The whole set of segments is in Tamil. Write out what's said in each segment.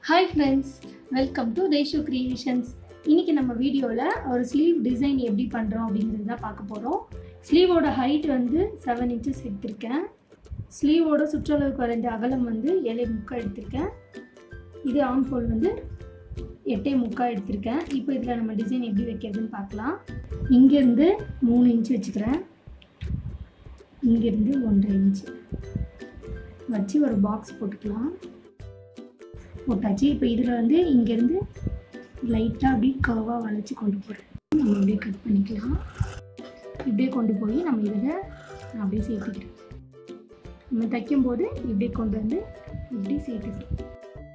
hi friends welcome to Resho creations இன்னைக்கு நம்ம வீடியோவில் ஒரு ஸ்லீவ் டிசைன் எப்படி பண்ணுறோம் அப்படிங்கிறது தான் பார்க்க போகிறோம் ஸ்லீவோட ஹைட் வந்து செவன் இன்ச்சஸ் எடுத்திருக்கேன் ஸ்லீவோட சுற்றளவு குறைந்த அகலம் வந்து ஏழை முக்கா எடுத்திருக்கேன் இது ஆம் ஹோல் வந்து எட்டே முக்கா எடுத்திருக்கேன் இப்போ இதில் நம்ம டிசைன் எப்படி வைக்கிறதுன்னு பார்க்கலாம் இங்கேருந்து மூணு இன்ச் வச்சுக்கிறேன் இங்கேருந்து ஒன்றரை இன்ச்சு வச்சு ஒரு பாக்ஸ் போட்டுக்கலாம் போட்டாச்சு இப்போ இதில் வந்து இங்கேருந்து லைட்டாக அப்படியே கர்வாக வளைச்சி கொண்டு போகிறேன் நம்ம அப்படியே கட் பண்ணிக்கலாம் இப்படியே கொண்டு போய் நம்ம இதில் நான் அப்படியே சேர்த்துக்கிறேன் நம்ம தைக்கும்போது இப்படியே கொண்டு வந்து இப்படி சேர்த்துக்கிறோம்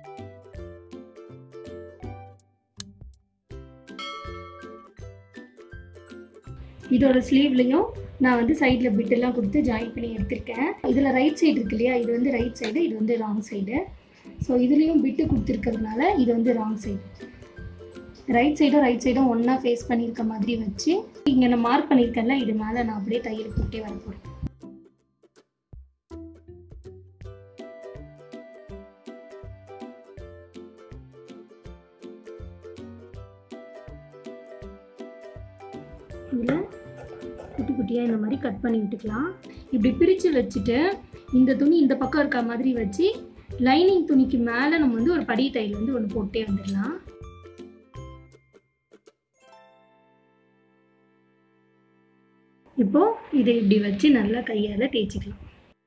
இதோட ஸ்லீவ்லையும் நான் வந்து சைடில் பிட்டெல்லாம் கொடுத்து ஜாயின் பண்ணி எடுத்திருக்கேன் இதில் ரைட் சைடு இருக்கு இல்லையா இது வந்து ரைட் சைடு இது வந்து ராங் சைடு ஸோ இதுலேயும் பிட்டு கொடுத்துருக்கிறதுனால இது வந்து ராங் சைடு ரைட் சைடும் ரைட் சைடும் ஒன்றா ஃபேஸ் பண்ணியிருக்க மாதிரி வச்சு இங்கே நான் மார்க் பண்ணியிருக்கேன்ல இது மேலே நான் அப்படியே தையல் போட்டே வர போகிறேன் இதில் குட்டி குட்டியாக இந்த மாதிரி கட் பண்ணி விட்டுக்கலாம் இப்படி பிரித்து வச்சுட்டு இந்த துணி இந்த பக்கம் இருக்க மாதிரி வச்சு லைனிங் துணிக்கு மேலே நம்ம வந்து ஒரு படி தையல் வந்து ஒன்று போட்டே வந்துடலாம் இப்போ இதை இப்படி வச்சு நல்லா கையால் தேய்ச்சிக்கலாம்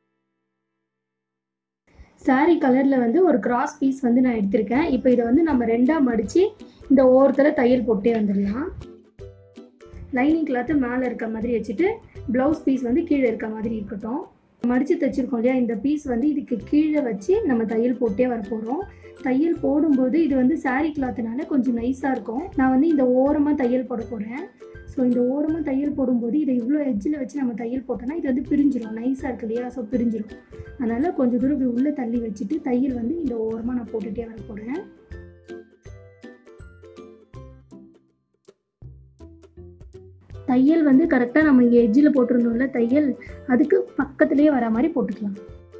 சாரி கலரில் வந்து ஒரு கிராஸ் பீஸ் வந்து நான் எடுத்திருக்கேன் இப்போ இதை வந்து நம்ம ரெண்டாக மடித்து இந்த ஓரத்தில் தையல் போட்டே வந்துடலாம் லைனிங் கிளாத்து மேலே இருக்க மாதிரி வச்சுட்டு ப்ளவுஸ் பீஸ் வந்து கீழே இருக்க மாதிரி இருக்கட்டும் மடித்து தைச்சிருக்கோம் இல்லையா இந்த பீஸ் வந்து இதுக்கு கீழே வச்சு நம்ம தையல் போட்டே வர போகிறோம் தையல் போடும்போது இது வந்து சாரீ கிளாத்துனால கொஞ்சம் நைஸாக இருக்கும் நான் வந்து இந்த ஓரமாக தையல் போட போகிறேன் ஸோ இந்த ஓரமாக தையல் போடும்போது இதை இவ்வளோ எட்ஜில் வச்சு நம்ம தையல் போட்டோம்னா இது வந்து பிரிஞ்சிடும் நைஸாக இருக்கு இல்லையா ஸோ பிரிஞ்சிடும் அதனால் கொஞ்சம் தூரம் இப்படி உள்ளே தள்ளி வச்சுட்டு தையல் வந்து இந்த ஓரமாக நான் போட்டுகிட்டே வர போகிறேன் தையல் வந்து கரெக்டாக நம்ம இங்கே எட்ஜில் போட்டிருந்தோம்ல தையல் அதுக்கு பக்கத்துலேயே வர மாதிரி போட்டுக்கலாம்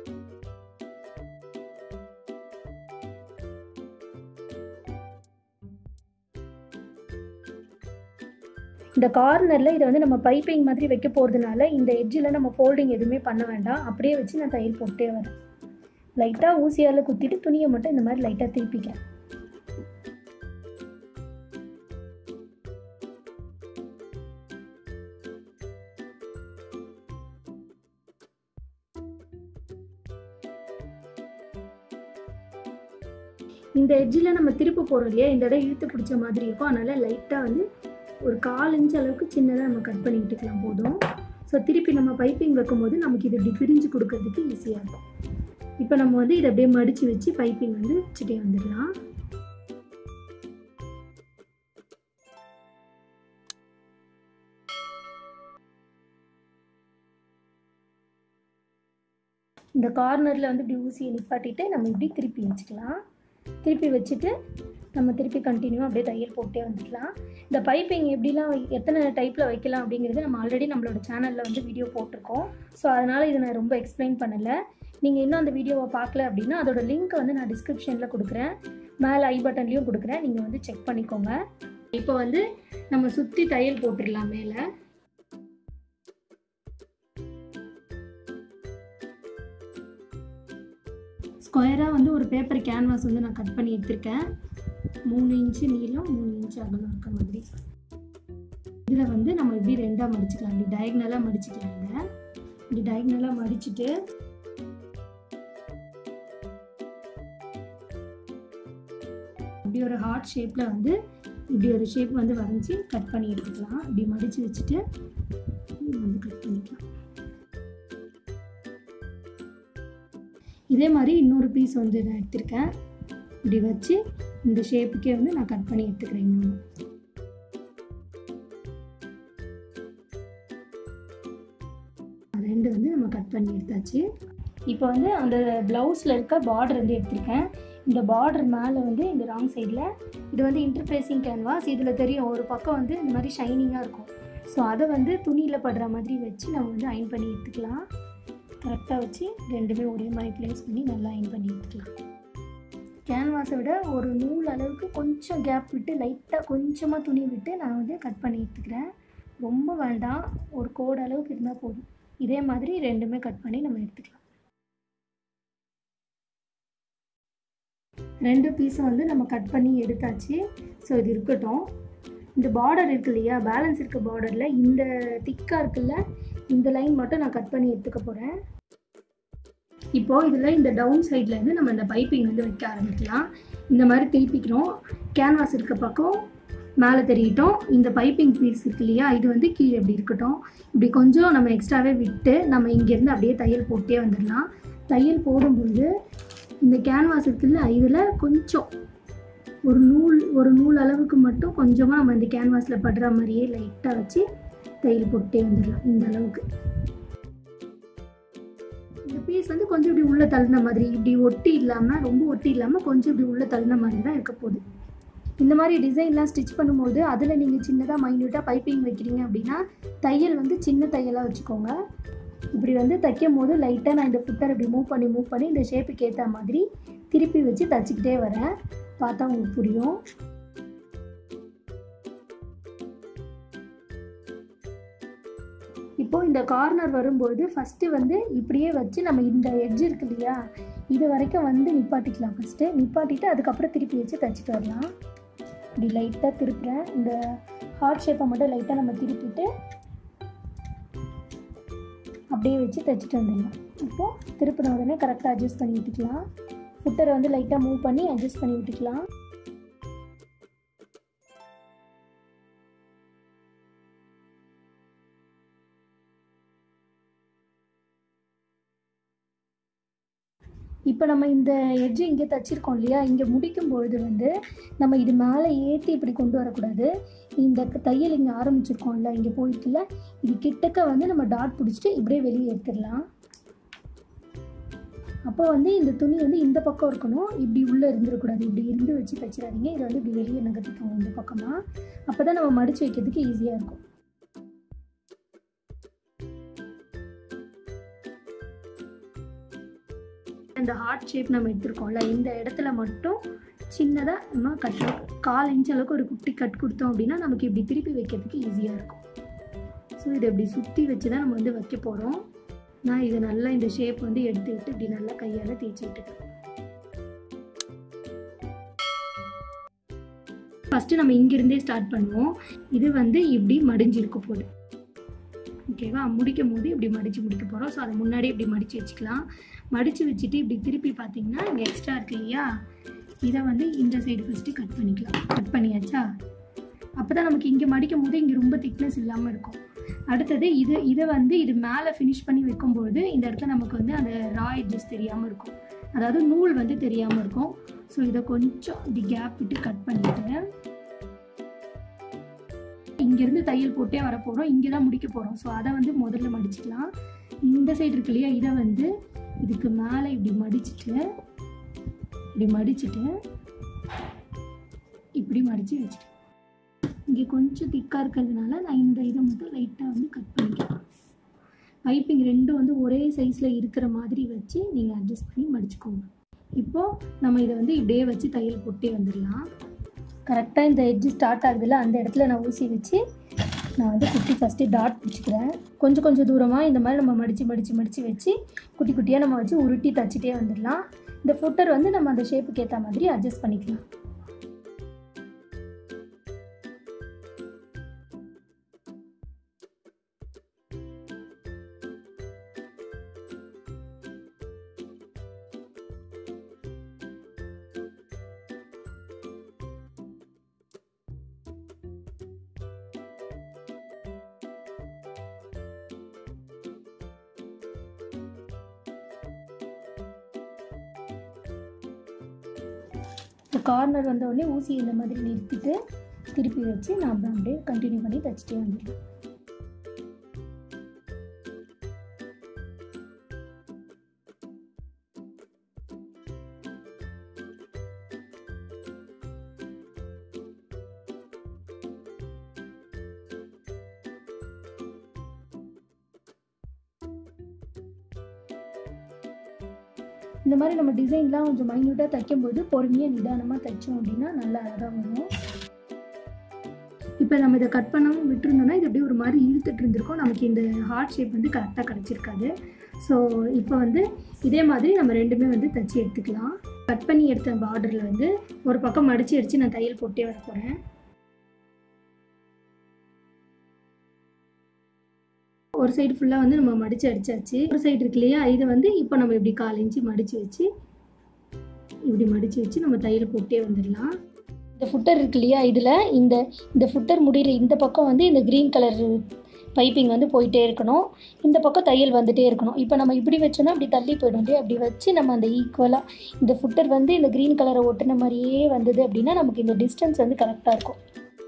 இந்த கார்னரில் இதை வந்து நம்ம பைப்பிங் மாதிரி வைக்க போகிறதுனால இந்த எட்ஜில் நம்ம ஃபோல்டிங் எதுவுமே பண்ண வேண்டாம் அப்படியே வச்சு நான் தையல் போட்டே வரேன் லைட்டாக ஊசியால் குத்திட்டு துணியை மட்டும் இந்த மாதிரி லைட்டாக திருப்பிக்கிறேன் இந்த எட்ஜில் நம்ம திருப்ப போகிறோம் இல்லையா இந்த இடம் இழுத்து பிடிச்ச மாதிரி இருக்கும் அதனால் லைட்டாக வந்து ஒரு கால் இன்ச் அளவுக்கு சின்னதாக நம்ம கட் பண்ணி விட்டுக்கலாம் போதும் ஸோ திருப்பி நம்ம பைப்பிங் வைக்கும்போது நமக்கு இது இப்படி பிரிஞ்சு கொடுக்கறதுக்கு ஈஸியாக இருக்கும் இப்போ நம்ம வந்து இதை அப்படியே மடித்து வச்சு பைப்பிங் வந்து வச்சுட்டே வந்துடலாம் இந்த கார்னரில் வந்து இப்படி ஊசியை நிப்பாட்டிட்டு நம்ம இப்படி திருப்பி வச்சுக்கலாம் திருப்பி வச்சுட்டு நம்ம திருப்பி கண்டினியூ அப்படியே தையல் போட்டே வந்துக்கலாம் இந்த பைப்பிங் எப்படிலாம் எத்தனை டைப்பில் வைக்கலாம் அப்படிங்கிறது நம்ம ஆல்ரெடி நம்மளோட சேனலில் வந்து வீடியோ போட்டிருக்கோம் ஸோ அதனால் இதை நான் ரொம்ப எக்ஸ்பிளைன் பண்ணலை நீங்கள் இன்னும் அந்த வீடியோவை பார்க்கல அப்படின்னா அதோட லிங்க் வந்து நான் டிஸ்கிரிப்ஷனில் கொடுக்குறேன் மேலே ஐ பட்டன்லேயும் கொடுக்குறேன் நீங்கள் வந்து செக் பண்ணிக்கோங்க இப்போ வந்து நம்ம சுற்றி தையல் போட்டுடலாம் மேலே ஸ்கொயராக வந்து ஒரு பேப்பர் கேன்வாஸ் வந்து நான் கட் பண்ணி எடுத்திருக்கேன் மூணு இன்ச்சு நீளம் மூணு இன்ச்சு அகலம் இருக்க மாதிரி இதில் வந்து நம்ம இப்படி ரெண்டாக மடிச்சுக்கலாம் இப்படி டயக்னலாக மடிச்சுக்கலாம் இதை இப்படி டயக்னலாக மடிச்சுட்டு இப்படி ஒரு ஹார்ட் ஷேப்பில் வந்து இப்படி ஒரு ஷேப் வந்து வரைஞ்சி கட் பண்ணி எடுத்துக்கலாம் இப்படி மடித்து வச்சுட்டு வந்து கட் பண்ணிக்கலாம் இதே மாதிரி இன்னொரு பீஸ் வந்து நான் எடுத்திருக்கேன் இப்படி வச்சு இந்த ஷேப்புக்கே வந்து நான் கட் பண்ணி எடுத்துக்கிறேன் இன்னொன்று ரெண்டு வந்து நம்ம கட் பண்ணி எடுத்தாச்சு இப்போ வந்து அந்த ப்ளவுஸில் இருக்க பார்டர் வந்து எடுத்திருக்கேன் இந்த பார்டர் மேலே வந்து இந்த ராங் சைடில் இது வந்து இன்டர்ஃபேஸிங் கேன்வாஸ் இதில் தெரியும் ஒரு பக்கம் வந்து இந்த மாதிரி ஷைனிங்காக இருக்கும் ஸோ அதை வந்து துணியில் படுற மாதிரி வச்சு நம்ம வந்து அயன் பண்ணி எடுத்துக்கலாம் கரெக்டாக வச்சு ரெண்டுமே ஒரே மாதிரி ப்ளேஸ் பண்ணி நல்லா அயன் பண்ணி எடுத்துக்கலாம் கேன்வாஸை விட ஒரு நூல் அளவுக்கு கொஞ்சம் கேப் விட்டு லைட்டாக கொஞ்சமாக துணி விட்டு நான் வந்து கட் பண்ணி எடுத்துக்கிறேன் ரொம்ப வேண்டாம் ஒரு கோடு அளவுக்கு இருந்தால் போதும் இதே மாதிரி ரெண்டுமே கட் பண்ணி நம்ம எடுத்துக்கலாம் ரெண்டு பீஸும் வந்து நம்ம கட் பண்ணி எடுத்தாச்சு ஸோ இது இருக்கட்டும் இந்த பார்டர் இருக்கு இல்லையா பேலன்ஸ் இருக்க பார்டரில் இந்த திக்காக இருக்குல்ல இந்த லைன் மட்டும் நான் கட் பண்ணி எடுத்துக்க போகிறேன் இப்போது இதில் இந்த டவுன் சைட்லேருந்து நம்ம இந்த பைப்பிங் வந்து வைக்க ஆரம்பிக்கலாம் இந்த மாதிரி திருப்பிக்கிறோம் கேன்வாஸ் இருக்க பக்கம் மேலே தெரியட்டும் இந்த பைப்பிங் பீஸ் இருக்கு இல்லையா இது வந்து கீழே இப்படி இருக்கட்டும் இப்படி கொஞ்சம் நம்ம எக்ஸ்ட்ராவே விட்டு நம்ம இங்கேருந்து அப்படியே தையல் போட்டே வந்துடலாம் தையல் போடும்போது இந்த கேன்வாஸ் இருக்குல்ல இதில் கொஞ்சம் ஒரு நூல் ஒரு நூல் அளவுக்கு மட்டும் கொஞ்சமாக நம்ம இந்த கேன்வாஸில் படுற மாதிரியே லைட்டாக வச்சு தையல் போட்டே வந்துடலாம் இந்த அளவுக்கு இந்த பீஸ் வந்து கொஞ்சம் இப்படி உள்ளே தள்ளின மாதிரி இப்படி ஒட்டி இல்லாமல் ரொம்ப ஒட்டி இல்லாமல் கொஞ்சம் இப்படி உள்ளே தள்ளின மாதிரி தான் இருக்க போகுது இந்த மாதிரி டிசைன்லாம் ஸ்டிச் பண்ணும்போது அதில் நீங்கள் சின்னதாக மைன்யூட்டாக பைப்பிங் வைக்கிறீங்க அப்படின்னா தையல் வந்து சின்ன தையலாக வச்சுக்கோங்க இப்படி வந்து தைக்கும் போது லைட்டாக நான் இந்த ஃபுட்டர் இப்படி மூவ் பண்ணி மூவ் பண்ணி இந்த ஷேப்புக்கு ஏற்ற மாதிரி திருப்பி வச்சு தச்சுக்கிட்டே வரேன் பார்த்தா உங்களுக்கு புரியும் இப்போது இந்த கார்னர் வரும்போது ஃபஸ்ட்டு வந்து இப்படியே வச்சு நம்ம இந்த எட்ஜ் இருக்கு இல்லையா இது வரைக்கும் வந்து நிப்பாட்டிக்கலாம் ஃபஸ்ட்டு நிப்பாட்டிட்டு அதுக்கப்புறம் திருப்பி வச்சு தைச்சிட்டு வரலாம் இப்படி லைட்டாக திருப்புறேன் இந்த ஹார்ட் ஷேப்பை மட்டும் லைட்டாக நம்ம திருப்பிட்டு அப்படியே வச்சு தைச்சிட்டு வந்துடலாம் இப்போது திருப்பின உடனே கரெக்டாக அட்ஜஸ்ட் பண்ணி விட்டுக்கலாம் ஃபுட்டரை வந்து லைட்டாக மூவ் பண்ணி அட்ஜஸ்ட் பண்ணி விட்டுக்கலாம் இப்போ நம்ம இந்த எட்ஜு இங்கே தச்சிருக்கோம் இல்லையா இங்கே முடிக்கும் பொழுது வந்து நம்ம இது மேலே ஏற்றி இப்படி கொண்டு வரக்கூடாது இந்த தையல் இங்கே ஆரம்பிச்சிருக்கோம்ல இங்கே போயிருக்குல்ல இது கிட்டக்க வந்து நம்ம டாட் பிடிச்சிட்டு இப்படியே வெளியே எடுத்துடலாம் அப்போ வந்து இந்த துணி வந்து இந்த பக்கம் இருக்கணும் இப்படி உள்ளே இருந்துடக்கூடாது இப்படி இருந்து வச்சு தைச்சிடாதீங்க இதை வந்து இப்படி வெளியே நகர்த்திக்கோங்க இந்த பக்கமாக அப்போ தான் நம்ம மடித்து வைக்கிறதுக்கு ஈஸியாக இருக்கும் இந்த ஹார்ட் ஷேப் நம்ம எடுத்திருக்கோம்ல இந்த இடத்துல மட்டும் சின்னதாக நம்ம கட் கால் இன்ச் அளவுக்கு ஒரு குட்டி கட் கொடுத்தோம் அப்படின்னா நமக்கு இப்படி திருப்பி வைக்கிறதுக்கு ஈஸியாக இருக்கும் ஸோ இதை இப்படி சுற்றி வச்சு தான் நம்ம வந்து வைக்க போகிறோம் நான் இதை நல்லா இந்த ஷேப் வந்து எடுத்துக்கிட்டு இப்படி நல்லா கையால் தேய்ச்சி விட்டுக்கிறேன் ஃபஸ்ட்டு நம்ம இங்கிருந்தே ஸ்டார்ட் பண்ணுவோம் இது வந்து இப்படி மடிஞ்சிருக்க போகுது ஓகேவா முடிக்கும் போது இப்படி மடித்து முடிக்க போகிறோம் ஸோ அதை முன்னாடி இப்படி மடித்து வச்சுக்கலாம் மடித்து வச்சுட்டு இப்படி திருப்பி பார்த்தீங்கன்னா இங்கே எக்ஸ்ட்ரா இருக்கு இல்லையா இதை வந்து இந்த சைடு ஃபஸ்ட்டு கட் பண்ணிக்கலாம் கட் பண்ணியாச்சா அப்போ தான் நமக்கு இங்கே மடிக்கும் போது இங்கே ரொம்ப திக்னஸ் இல்லாமல் இருக்கும் அடுத்தது இது இதை வந்து இது மேலே ஃபினிஷ் பண்ணி வைக்கும்பொழுது இந்த இடத்துல நமக்கு வந்து அந்த ரா எட்ஜஸ் தெரியாமல் இருக்கும் அதாவது நூல் வந்து தெரியாமல் இருக்கும் ஸோ இதை கொஞ்சம் இப்படி கேப் விட்டு கட் பண்ணிவிட்டு இங்கேருந்து தையல் போட்டே வர போகிறோம் இங்கே தான் முடிக்க போகிறோம் ஸோ அதை வந்து முதல்ல மடிச்சுக்கலாம் இந்த சைடு இருக்கு இல்லையா இதை வந்து இதுக்கு மேலே இப்படி மடிச்சுட்டு இப்படி மடிச்சுட்டு இப்படி மடித்து வச்சுட்டு இங்கே கொஞ்சம் திக்காக இருக்கிறதுனால நான் இந்த இதை மட்டும் லைட்டாக வந்து கட் பண்ணிக்கிறேன் பைப்பிங் ரெண்டும் வந்து ஒரே சைஸில் இருக்கிற மாதிரி வச்சு நீங்கள் அட்ஜஸ்ட் பண்ணி மடிச்சுக்கோங்க இப்போது நம்ம இதை வந்து இப்படியே வச்சு தையல் போட்டே வந்துடலாம் கரெக்டாக இந்த எட்ஜு ஸ்டார்ட் ஆகுதுல்ல அந்த இடத்துல நான் ஊசி வச்சு நான் வந்து குட்டி ஃபஸ்ட்டு டாட் பிடிச்சிக்கிறேன் கொஞ்சம் கொஞ்சம் தூரமாக இந்த மாதிரி நம்ம மடித்து மடித்து மடித்து வச்சு குட்டி குட்டியாக நம்ம வச்சு உருட்டி தச்சிட்டே வந்துடலாம் இந்த ஃபுட்டர் வந்து நம்ம அந்த ஷேப்புக்கு ஏற்ற மாதிரி அட்ஜஸ்ட் பண்ணிக்கலாம் இந்த கார்னர் வந்த உடனே ஊசி இந்த மாதிரி நிறுத்திட்டு திருப்பி வச்சு நான் அப்படியே கண்டினியூ பண்ணி தச்சுட்டே வந்துடலாம் இந்த மாதிரி நம்ம டிசைன்லாம் கொஞ்சம் மைன்யூட்டாக தைக்கும்போது பொறுமையாக நிதானமாக தைச்சோம் அப்படின்னா நல்லா அழகாக வரும் இப்போ நம்ம இதை கட் பண்ணாமல் விட்டுருந்தோம்னா இது அப்படியே ஒரு மாதிரி இழுத்துட்டு இருந்திருக்கும் நமக்கு இந்த ஹார்ட் ஷேப் வந்து கரெக்டாக கிடச்சிருக்காது ஸோ இப்போ வந்து இதே மாதிரி நம்ம ரெண்டுமே வந்து தைச்சி எடுத்துக்கலாம் கட் பண்ணி எடுத்த பார்டரில் வந்து ஒரு பக்கம் மடித்து அடித்து நான் தையல் போட்டே வர போகிறேன் ஒரு சைடு ஃபுல்லாக வந்து நம்ம மடித்து அடிச்சாச்சு ஒரு சைடு இருக்கு இல்லையா இதை வந்து இப்போ நம்ம இப்படி கால் இன்ச்சு மடித்து வச்சு இப்படி மடித்து வச்சு நம்ம தையல் போட்டே வந்துடலாம் இந்த ஃபுட்டர் இருக்கு இல்லையா இதில் இந்த இந்த ஃபுட்டர் முடிகிற இந்த பக்கம் வந்து இந்த க்ரீன் கலர் பைப்பிங் வந்து போயிட்டே இருக்கணும் இந்த பக்கம் தையல் வந்துட்டே இருக்கணும் இப்போ நம்ம இப்படி வச்சோன்னா அப்படி தள்ளி போயிடும் இல்லையா அப்படி வச்சு நம்ம அந்த ஈக்குவலாக இந்த ஃபுட்டர் வந்து இந்த க்ரீன் கலரை ஒட்டின மாதிரியே வந்தது அப்படின்னா நமக்கு இந்த டிஸ்டன்ஸ் வந்து கரெக்டாக இருக்கும்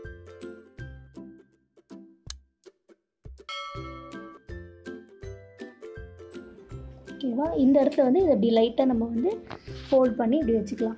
ஓகேவா இந்த இடத்துல வந்து இதை இப்படி லைட்டாக நம்ம வந்து ஃபோல்ட் பண்ணி இப்படி வச்சுக்கலாம்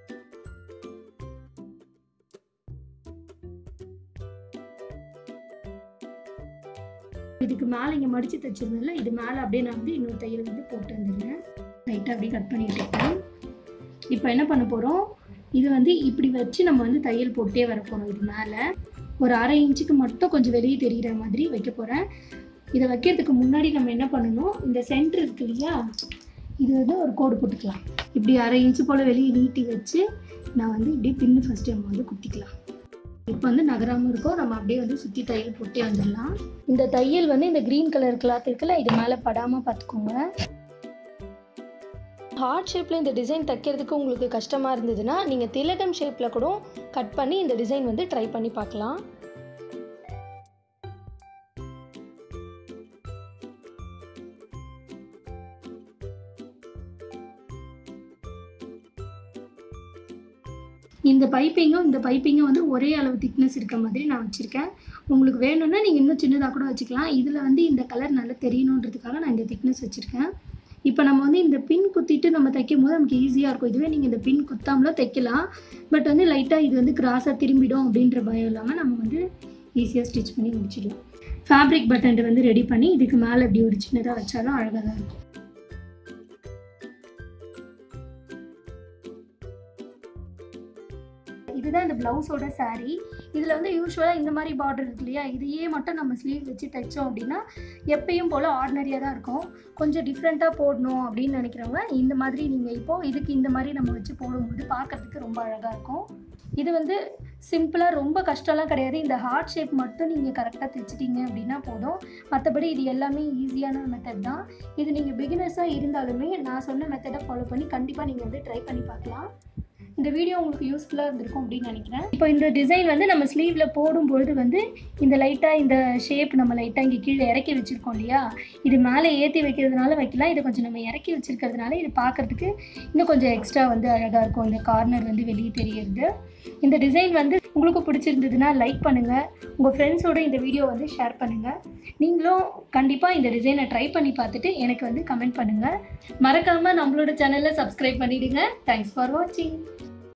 இதுக்கு மேலே இங்கே மடித்து தைச்சிருந்தேன்ல இது மேலே அப்படியே நான் வந்து இன்னொரு தையல் வந்து போட்டு வந்துடுறேன் லைட்டாக அப்படியே கட் பண்ணிட்டு இருக்கேன் இப்போ என்ன பண்ண போகிறோம் இது வந்து இப்படி வச்சு நம்ம வந்து தையல் போட்டே வர போகிறோம் இது மேலே ஒரு அரை இன்ச்சுக்கு மட்டும் கொஞ்சம் வெளியே தெரிகிற மாதிரி வைக்க போகிறேன் இதை வைக்கிறதுக்கு முன்னாடி நம்ம என்ன பண்ணணும் இந்த சென்டர் இருக்கு இல்லையா இது வந்து ஒரு கோடு போட்டுக்கலாம் இப்படி அரை இன்ச்சு போல் வெளியே நீட்டி வச்சு நான் வந்து இப்படி பின்னு ஃபஸ்ட்டு நம்ம வந்து குத்திக்கலாம் இப்போ வந்து நகராமல் இருக்கும் நம்ம அப்படியே வந்து சுற்றி தையல் போட்டே வந்துடலாம் இந்த தையல் வந்து இந்த க்ரீன் கலர் கிளாத் இருக்குல்ல இது மேலே படாமல் பார்த்துக்கோங்க ஹார்ட் ஷேப்பில் இந்த டிசைன் தைக்கிறதுக்கு உங்களுக்கு கஷ்டமாக இருந்ததுன்னா நீங்கள் திலகம் ஷேப்பில் கூட கட் பண்ணி இந்த டிசைன் வந்து ட்ரை பண்ணி பார்க்கலாம் இந்த பைப்பிங்கும் இந்த பைப்பிங்கும் வந்து ஒரே அளவு திக்னஸ் இருக்க மாதிரி நான் வச்சுருக்கேன் உங்களுக்கு வேணும்னா நீங்கள் இன்னும் சின்னதாக கூட வச்சுக்கலாம் இதில் வந்து இந்த கலர் நல்லா தெரியணுன்றதுக்காக நான் இந்த திக்னஸ் வச்சுருக்கேன் இப்போ நம்ம வந்து இந்த பின் குத்திட்டு நம்ம தைக்கும் போது நமக்கு ஈஸியாக இருக்கும் இதுவே நீங்கள் இந்த பின் குத்தாமலும் தைக்கலாம் பட் வந்து லைட்டாக இது வந்து கிராஸாக திரும்பிடும் அப்படின்ற பயம் இல்லாமல் நம்ம வந்து ஈஸியாக ஸ்டிச் பண்ணி முடிச்சிடலாம் ஃபேப்ரிக் பட்டன் வந்து ரெடி பண்ணி இதுக்கு மேலே இப்படி ஒரு சின்னதாக வச்சாலும் அழகாக தான் இருக்கும் இதுதான் இந்த ப்ளவுஸோட saree இதில் வந்து யூஸ்வலாக இந்த மாதிரி பார்டர் இருக்கு இல்லையா இதையே மட்டும் நம்ம ஸ்லீவ் வச்சு தைச்சோம் அப்படின்னா எப்பயும் போல் ஆர்டினரியாக தான் இருக்கும் கொஞ்சம் டிஃப்ரெண்ட்டாக போடணும் அப்படின்னு நினைக்கிறவங்க இந்த மாதிரி நீங்கள் இப்போது இதுக்கு இந்த மாதிரி நம்ம வச்சு போடும்போது பார்க்கறதுக்கு ரொம்ப அழகாக இருக்கும் இது வந்து சிம்பிளாக ரொம்ப கஷ்டம்லாம் கிடையாது இந்த ஹார்ட் ஷேப் மட்டும் நீங்கள் கரெக்டாக தைச்சிட்டீங்க அப்படின்னா போதும் மற்றபடி இது எல்லாமே ஈஸியான மெத்தட் தான் இது நீங்கள் பிகினர்ஸாக இருந்தாலுமே நான் சொன்ன மெத்தடை ஃபாலோ பண்ணி கண்டிப்பாக நீங்கள் வந்து ட்ரை பண்ணி பார்க்கலாம் இந்த வீடியோ உங்களுக்கு யூஸ்ஃபுல்லாக இருந்திருக்கும் அப்படின்னு நினைக்கிறேன் இப்போ இந்த டிசைன் வந்து நம்ம ஸ்லீவில் போடும்பொழுது வந்து இந்த லைட்டாக இந்த ஷேப் நம்ம லைட்டாக இங்கே கீழே இறக்கி வச்சுருக்கோம் இல்லையா இது மேலே ஏற்றி வைக்கிறதுனால வைக்கலாம் இதை கொஞ்சம் நம்ம இறக்கி வச்சுருக்கிறதுனால இது பார்க்குறதுக்கு இன்னும் கொஞ்சம் எக்ஸ்ட்ரா வந்து அழகாக இருக்கும் இந்த கார்னர் வந்து வெளியே தெரியறது இந்த டிசைன் வந்து உங்களுக்கு பிடிச்சிருந்ததுன்னா லைக் பண்ணுங்கள் உங்கள் ஃப்ரெண்ட்ஸோட இந்த வீடியோ வந்து ஷேர் பண்ணுங்கள் நீங்களும் கண்டிப்பாக இந்த டிசைனை ட்ரை பண்ணி பார்த்துட்டு எனக்கு வந்து கமெண்ட் பண்ணுங்கள் மறக்காமல் நம்மளோட சேனலை சப்ஸ்கிரைப் பண்ணிவிடுங்க தேங்க்ஸ் ஃபார் வாட்சிங்